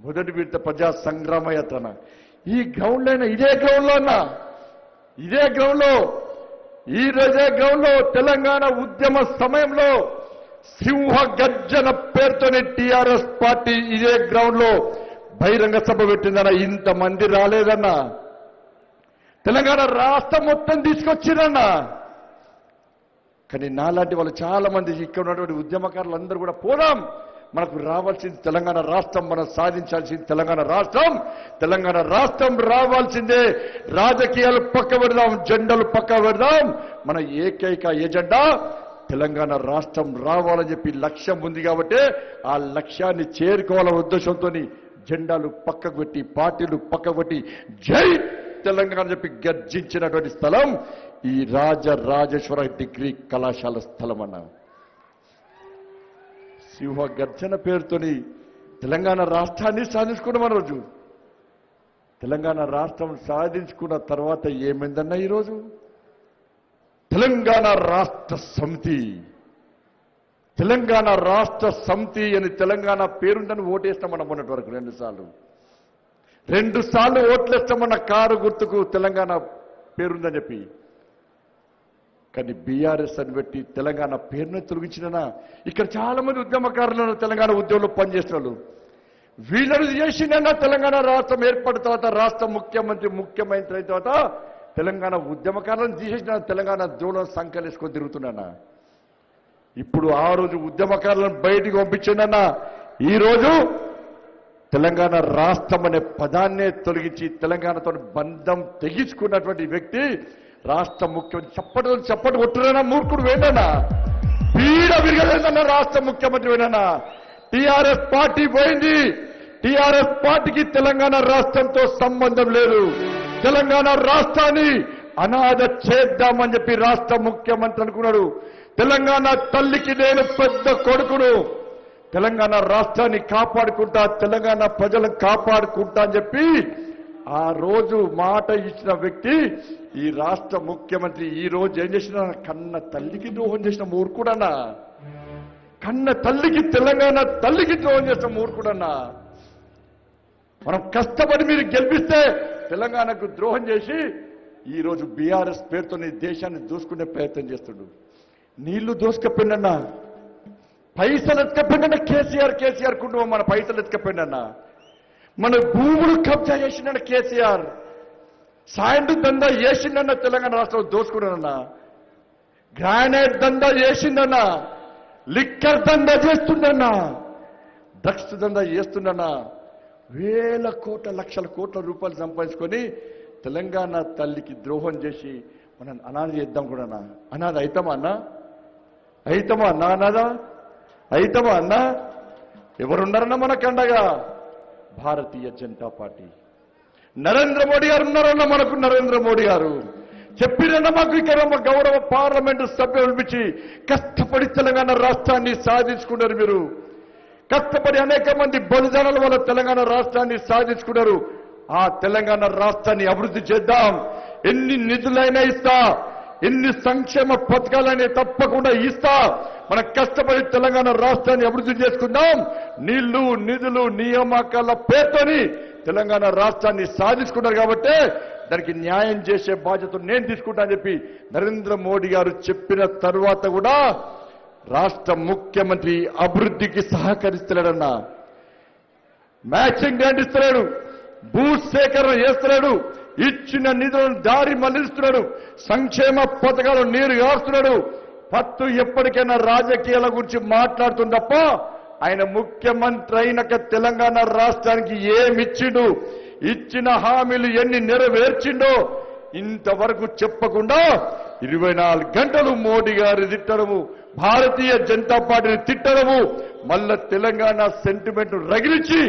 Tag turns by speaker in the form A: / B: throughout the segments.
A: మొదటి విడత ప్రజా సంగ్రామ యాత్రన ఈ గ్రౌండ్ అయినా ఇదే గ్రౌండ్ లో అన్నా ఇదే గ్రౌండ్ లో ఈ రోజే గ్రౌండ్ లో తెలంగాణ ఉద్యమ సమయంలో సింహ గర్జన పేరుతోనే టిఆర్ఎస్ పార్టీ ఇదే గ్రౌండ్ లో బహిరంగ సభ పెట్టిందన్న ఇంతమంది రాలేదన్నా తెలంగాణ రాష్ట్రం మొత్తం తీసుకొచ్చిరన్నా కానీ నాలాంటి వాళ్ళు చాలా మంది ఇక్కడ ఉన్నటువంటి ఉద్యమకారులు అందరూ కూడా పోదాం మనకు రావాల్సింది తెలంగాణ రాష్ట్రం మనం సాధించాల్సింది తెలంగాణ రాష్ట్రం తెలంగాణ రాష్ట్రం రావాల్సిందే రాజకీయాలు పక్క పెడదాం జెండాలు పక్క పెడదాం మన ఏకైక ఎజెండా తెలంగాణ రాష్ట్రం రావాలని చెప్పి లక్ష్యం ఉంది కాబట్టి ఆ లక్ష్యాన్ని చేరుకోవాలనే ఉద్దేశంతో జెండాలు పక్కకు పెట్టి పార్టీలు పక్కకు పెట్టి జై తెలంగాణ చెప్పి గర్జించినటువంటి స్థలం ఈ రాజ రాజేశ్వర డిగ్రీ కళాశాల స్థలం అన్నా సింహ గర్జన పేరుతోని తెలంగాణ రాష్ట్రాన్ని సాధించుకున్నాం ఆ రోజు తెలంగాణ రాష్ట్రం సాధించుకున్న తర్వాత ఏమైందన్నా ఈరోజు తెలంగాణ రాష్ట్ర సమితి తెలంగాణ రాష్ట్ర సమితి అని తెలంగాణ పేరుందని ఓటేస్తామన్న మొన్నటి వరకు రెండు సార్లు రెండు సార్లు ఓట్లేస్తామన్న కారు గుర్తుకు తెలంగాణ పేరుందని చెప్పి కానీ బీఆర్ఎస్ అని పెట్టి తెలంగాణ పేరును తొలగించిన ఇక్కడ చాలా మంది ఉద్యమకారులు ఉన్నారు తెలంగాణ ఉద్యమంలో పనిచేసిన వాళ్ళు వీళ్ళని చేసిందన్నా తెలంగాణ రాష్ట్రం ఏర్పడిన తర్వాత రాష్ట్ర ముఖ్యమంత్రి ముఖ్యమంత్రి అయిన తర్వాత తెలంగాణ ఉద్యమకారులను తీసేసిన తెలంగాణ ద్రోణం సంకలేసుకొని తిరుగుతున్నానా ఇప్పుడు ఆ రోజు ఉద్యమకారులను బయటికి పంపించిందన్నా ఈ రోజు తెలంగాణ రాష్ట్రం అనే పదాన్నే తొలగించి తెలంగాణతో బంధం తెగించుకున్నటువంటి వ్యక్తి రాష్ట్ర ముఖ్యమంత్రి చప్పటి చప్పటి కొట్టురైనా మూర్ఖుడు వేడనా పీడ విరగలేదన్న రాష్ట్ర ముఖ్యమంత్రి వేడనా టిఆర్ఎస్ పార్టీ పోయింది టిఆర్ఎస్ పార్టీకి తెలంగాణ రాష్ట్రంతో సంబంధం లేదు తెలంగాణ రాష్ట్రాన్ని అనాథ చేద్దామని చెప్పి రాష్ట్ర ముఖ్యమంత్రి అనుకున్నాడు తెలంగాణ తల్లికి నేను పెద్ద కొడుకును తెలంగాణ రాష్ట్రాన్ని కాపాడుకుంటా తెలంగాణ ప్రజలను కాపాడుకుంటా అని చెప్పి ఆ రోజు మాట ఇచ్చిన వ్యక్తి ఈ రాష్ట్ర ముఖ్యమంత్రి ఈ రోజు ఏం చేసిన కన్న తల్లికి ద్రోహం చేసిన మూర్ఖుడన్నా కన్న తల్లికి తెలంగాణ తల్లికి ద్రోహం చేసిన మూర్ఖుడన్నా మనం కష్టపడి మీరు గెలిపిస్తే తెలంగాణకు ద్రోహం చేసి ఈ రోజు బీఆర్ఎస్ పేరుతో ఈ దేశాన్ని దూసుకునే ప్రయత్నం చేస్తుండు నీళ్లు దోసుకపోయిందన్నా పైసలు ఎత్తుకపోయిందన్న కేసీఆర్ కేసీఆర్ కుటుంబం మన పైసలు ఎత్తుకపోయిందన్నా మన భూములు కబ్జా చేసిండన్న కేసీఆర్ సాయంత్రం దందా చేసిండన్న తెలంగాణ రాష్ట్రం దోసుకున్నాడన్నా గ్రానైట్ దందా చేసిందన్నా లిక్కర్ దందా చేస్తుండన్నా డ్రగ్స్ దందా చేస్తుండన్నా వేల కోట్ల లక్షల కోట్ల రూపాయలు సంపాదించుకొని తెలంగాణ తల్లికి ద్రోహం చేసి మనం అనాథ చేద్దాం కూడా అనాథ అయితామా అన్నా అయితమా అన్నా అన్నదా అయితమా అన్నా ఎవరున్నారన్నా మనకండగా భారతీయ జనతా పార్టీ నరేంద్ర మోడీ గారు ఉన్నారన్న మనకు నరేంద్ర మోడీ గారు చెప్పిరన్న మాకు ఇక్కడ మా గౌరవ పార్లమెంటు సభ్యులు పిలిపించి కష్టపడి తెలంగాణ రాష్ట్రాన్ని సాధించుకున్నారు మీరు కష్టపడి అనేక మంది బలిదానాల వల్ల తెలంగాణ రాష్ట్రాన్ని సాధించుకున్నారు ఆ తెలంగాణ రాష్ట్రాన్ని అభివృద్ధి చేద్దాం ఎన్ని నిధులైనా ఇస్తా ఎన్ని సంక్షేమ పథకాలైనా తప్పకుండా ఇస్తా మనం కష్టపడి తెలంగాణ రాష్ట్రాన్ని అభివృద్ధి చేసుకుందాం నీళ్లు నిధులు నియామకాల పేరుతోని తెలంగాణ రాష్ట్రాన్ని సాధించుకున్నారు కాబట్టి దానికి న్యాయం చేసే బాధ్యత నేను తీసుకుంటా అని చెప్పి నరేంద్ర మోడీ గారు చెప్పిన తర్వాత కూడా రాష్ట్ర ముఖ్యమంత్రి అభివృద్ధికి సహకరిస్తున్నాడన్నా మ్యాచింగ్ గ్రాంట్ ఇస్తున్నాడు భూ సేకరణ చేస్తున్నాడు ఇచ్చిన నిధులను దారి మళ్లిస్తున్నాడు సంక్షేమ పథకాలు నీరు కాస్తున్నాడు పత్తు ఎప్పటికైనా రాజకీయాల గురించి మాట్లాడుతుంది తప్ప ఆయన ముఖ్యమంత్రి అయినాక తెలంగాణ రాష్ట్రానికి ఏమిచ్చిండు ఇచ్చిన హామీలు ఎన్ని నెరవేర్చిండో ఇంతవరకు చెప్పకుండా ఇరవై నాలుగు గంటలు మోడీ గారు తిట్టడము భారతీయ జనతా పార్టీని తిట్టడము మళ్ళా తెలంగాణ సెంటిమెంట్ రగిలించి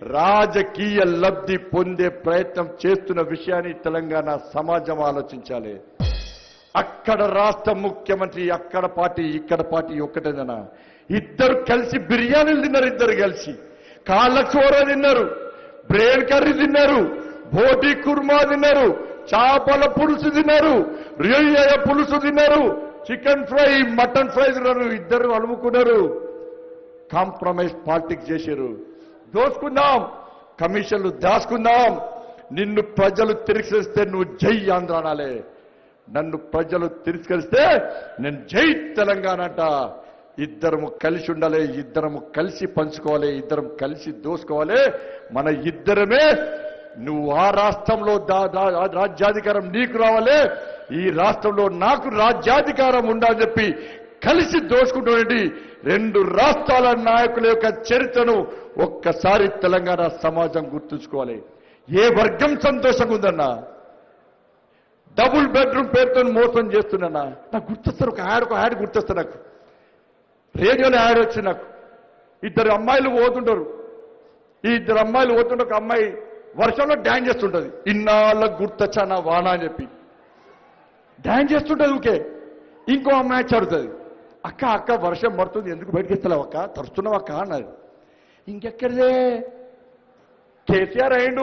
A: రాజకీయ లబ్ధి పొందే ప్రయత్నం చేస్తున్న విషయాన్ని తెలంగాణ సమాజం ఆలోచించాలి అక్కడ రాష్ట్ర ముఖ్యమంత్రి అక్కడ పార్టీ ఇక్కడ పార్టీ ఒక్కటేదనా ఇద్దరు కలిసి బిర్యానీలు తిన్నారు ఇద్దరు కలిసి కాళ్ళ కూర తిన్నారు బ్రెయిన్ కర్రీ తిన్నారు బోటి కుర్మా తిన్నారు చేపల పులుసు తిన్నారు రొయ్య పులుసు తిన్నారు చికెన్ ఫ్రై మటన్ ఫ్రై తిన్నారు ఇద్దరు అలుముకున్నారు కాంప్రమైజ్ పాలిటిక్స్ చేశారు దోసుకుందాం కమిషన్లు దాచుకుందాం నిన్ను ప్రజలు తిరస్కరిస్తే నువ్వు జై ఆంధ్ర అనాలే నన్ను ప్రజలు తిరస్కరిస్తే నేను జై తెలంగాణ అంట ఇద్దరము కలిసి ఉండాలి ఇద్దరము కలిసి పంచుకోవాలి ఇద్దరం కలిసి దోసుకోవాలి మన ఇద్దరమే నువ్వు ఆ రాష్ట్రంలో దా- దా- ఆ రాజ్యాధికారం నీకు రావాలి ఈ రాష్ట్రంలో నాకు రాజ్యాధికారం ఉండాలని చెప్పి కలిసి దోచుకుంటున్నటువంటి రెండు రాష్ట్రాల నాయకుల యొక్క చరిత్రను ఒక్కసారి తెలంగాణ సమాజం గుర్తుంచుకోవాలి ఏ వర్గం సంతోషంగా ఉందన్నా డబుల్ బెడ్రూమ్ పేరుతో మోసం చేస్తున్నా నాకు గుర్తొస్తారు ఒక యాడ్ ఒక యాడ్ గుర్తొస్తా నాకు రేడియోలో యాడ్ వచ్చింది నాకు ఇద్దరు అమ్మాయిలు పోతుంటారు ఈ ఇద్దరు అమ్మాయిలు పోతుంటే ఒక అమ్మాయి వర్షంలో డ్యాన్స్ చేస్తుంటది ఇన్నాళ్ళకు గుర్తొచ్చా నా వాన అని చెప్పి డ్యాన్స్ చేస్తుంటది ఊకే ఇంకో అమ్మాయి చదువుతుంది అక్క అక్క వర్షం పడుతుంది ఎందుకు బయటకు ఇస్తలేవు అక్క తరుస్తున్నావు అక్క అన్నది ఇంకెక్కడిదే కేసీఆర్ అయిండు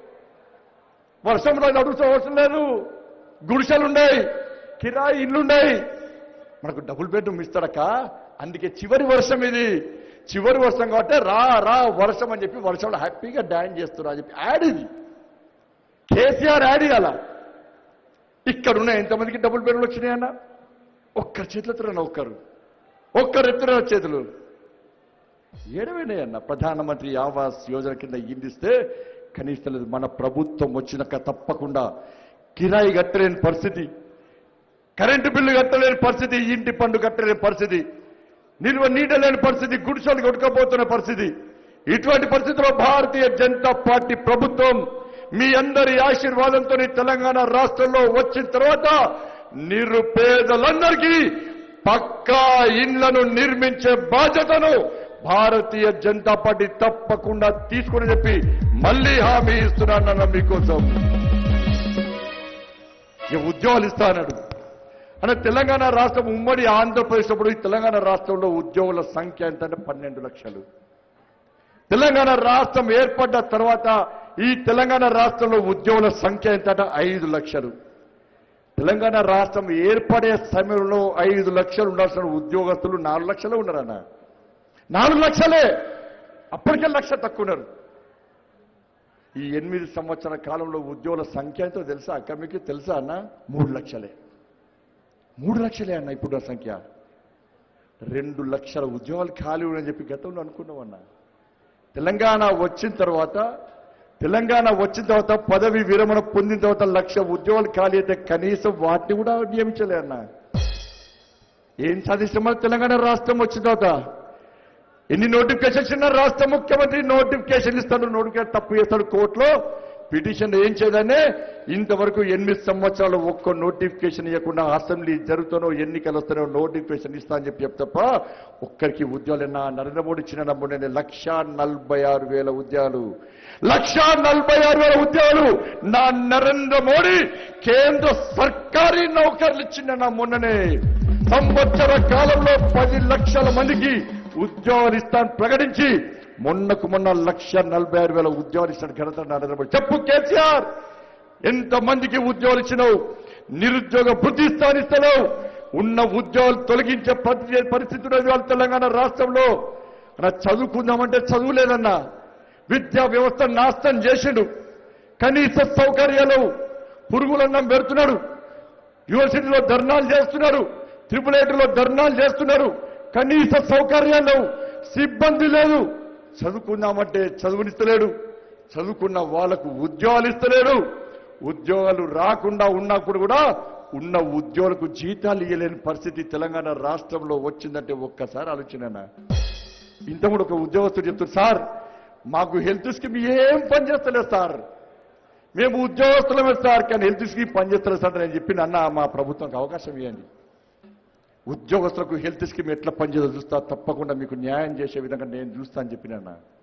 A: వర్షంలో నడుస్తూ అవసరం లేదు గుడిసెలున్నాయి కిరాయి ఇల్లున్నాయి మనకు డబుల్ బెడ్రూమ్ ఇస్తాడక్క అందుకే చివరి వర్షం ఇది చివరి వర్షం కాబట్టి రా రా వర్షం అని చెప్పి వర్షంలో హ్యాపీగా డాన్స్ చేస్తున్నా అని చెప్పి యాడ్ ఇది కేసీఆర్ యాడ్ ఇవ్వాల ఇక్కడ ఉన్న ఎంతమందికి డబుల్ బెడ్రూమ్ వచ్చినాయన్న ఒక్కరి చేతులతో ఒక్కరు ఒక్కరు ఎత్తున చేతులు ఏడవేనాయన్న ప్రధానమంత్రి ఆవాస్ యోజన కింద ఇందిస్తే కనీసం లేదు మన ప్రభుత్వం వచ్చినాక తప్పకుండా కిరాయి కట్టలేని పరిస్థితి కరెంటు బిల్లు కట్టలేని పరిస్థితి ఇంటి పండు కట్టలేని పరిస్థితి నిల్వ నీడ లేని పరిస్థితి గుడిసెలు కొట్టుకపోతున్న పరిస్థితి ఇటువంటి పరిస్థితిలో భారతీయ జనతా పార్టీ ప్రభుత్వం మీ అందరి ఆశీర్వాదంతో తెలంగాణ రాష్ట్రంలో వచ్చిన తర్వాత నిరుపేదలందరికీ పక్కా ఇండ్లను నిర్మించే బాధ్యతను భారతీయ జనతా పార్టీ తప్పకుండా తీసుకుని చెప్పి మళ్ళీ హామీ ఇస్తున్నానన్న మీకోసం ఈ ఉద్యోగాలు ఇస్తా అన్నాడు అంటే తెలంగాణ రాష్ట్రం ఉమ్మడి ఆంధ్రప్రదేశ్ అప్పుడు ఈ తెలంగాణ రాష్ట్రంలో ఉద్యోగుల సంఖ్య ఎంత అంటే పన్నెండు లక్షలు తెలంగాణ రాష్ట్రం ఏర్పడ్డ తర్వాత ఈ తెలంగాణ రాష్ట్రంలో ఉద్యోగుల సంఖ్య ఎంత అంటే ఐదు లక్షలు తెలంగాణ రాష్ట్రం ఏర్పడే సమయంలో ఐదు లక్షలు ఉండాల్సిన ఉద్యోగస్తులు నాలుగు లక్షలే ఉన్నారన్న నాలుగు లక్షలే అప్పటికే లక్ష తక్కువ ఉన్నారు ఈ ఎనిమిది సంవత్సరాల కాలంలో ఉద్యోగుల సంఖ్య ఎంతో తెలుసా అక్క మీకు తెలుసా అన్న మూడు లక్షలే మూడు లక్షలే అన్న ఇప్పుడు ఆ సంఖ్య రెండు లక్షల ఉద్యోగాలు ఖాళీ ఉన్నాయని చెప్పి గతంలో అనుకున్నామన్న తెలంగాణ వచ్చిన తర్వాత తెలంగాణ వచ్చిన తర్వాత పదవి విరమణ పొందిన తర్వాత లక్ష ఉద్యోగాలు ఖాళీ అయితే కనీసం వాటిని కూడా నియమించలే అన్న ఏం సాధిస్తామని తెలంగాణ రాష్ట్రం వచ్చిన తర్వాత ఎన్ని నోటిఫికేషన్స్ ఇన్నా రాష్ట్ర ముఖ్యమంత్రి నోటిఫికేషన్ ఇస్తాడు నోటిఫికేషన్ తప్పు చేస్తాడు కోర్టులో పిటిషన్ ఏం చేయదనే ఇంతవరకు ఎనిమిది సంవత్సరాలు ఒక్క నోటిఫికేషన్ ఇవ్వకుండా అసెంబ్లీ జరుగుతానో ఎన్నికలు వస్తానో నోటిఫికేషన్ ఇస్తా అని చెప్పి చెప్తప్ప ఒక్కరికి ఉద్యోగాలు నరేంద్ర మోడీ ఇచ్చిన నమ్ముడే లక్ష నలభై ఆరు వేల ఉద్యోగాలు లక్ష నలభై ఆరు వేల ఉద్యోగాలు నా నరేంద్ర మోడీ కేంద్ర సర్కారీ నౌకర్లు ఇచ్చిన నా మొన్ననే సంవత్సర కాలంలో పది లక్షల మందికి ఉద్యోగాలు ఇస్తాను ప్రకటించి మొన్నకు మొన్న లక్ష నలభై ఆరు వేల ఉద్యోగాలు ఇస్తాను ఘనత నరేంద్ర మోడీ చెప్పు కేసీఆర్ ఎంతమందికి ఉద్యోగాలు ఇచ్చినావు నిరుద్యోగ వృత్తి స్థానిస్తున్నావు ఉన్న ఉద్యోగాలు తొలగించే పరి- పరిస్థితి ఉన్నది వాళ్ళ తెలంగాణ రాష్ట్రంలో అలా చదువుకుందామంటే చదువు లేదన్నా విద్యా వ్యవస్థ నాశనం చేసిండు కనీస సౌకర్యాలు పురుగులన్నం పెడుతున్నాడు యూనివర్సిటీలో ధర్నాలు చేస్తున్నారు ట్రిపుల్ ఐటీలో ధర్నాలు చేస్తున్నారు కనీస సౌకర్యాలు లేవు సిబ్బంది లేదు చదువుకుందామంటే చదువునిస్తలేడు చదువుకున్న వాళ్లకు ఉద్యోగాలు ఇస్తలేడు ఉద్యోగాలు రాకుండా ఉన్నప్పుడు కూడా ఉన్న ఉద్యోగులకు జీతాలు ఇవ్వలేని పరిస్థితి తెలంగాణ రాష్ట్రంలో వచ్చిందంటే ఒక్కసారి ఆలోచన ఇంత కూడా ఒక ఉద్యోగస్తుడు చెప్తారు సార్ మాకు హెల్త్ స్కీమ్ ఏం పని చేస్తలేదు సార్ మేము ఉద్యోగస్తులమే సార్ కానీ హెల్త్ స్కీమ్ పనిచేస్తలేదు సార్ నేను చెప్పిన అన్న మా ప్రభుత్వంకి అవకాశం ఇవ్వండి ఉద్యోగస్తులకు హెల్త్ స్కీమ్ ఎట్లా పనిచేదో చూస్తా తప్పకుండా మీకు న్యాయం చేసే విధంగా నేను చూస్తా అని చెప్పిన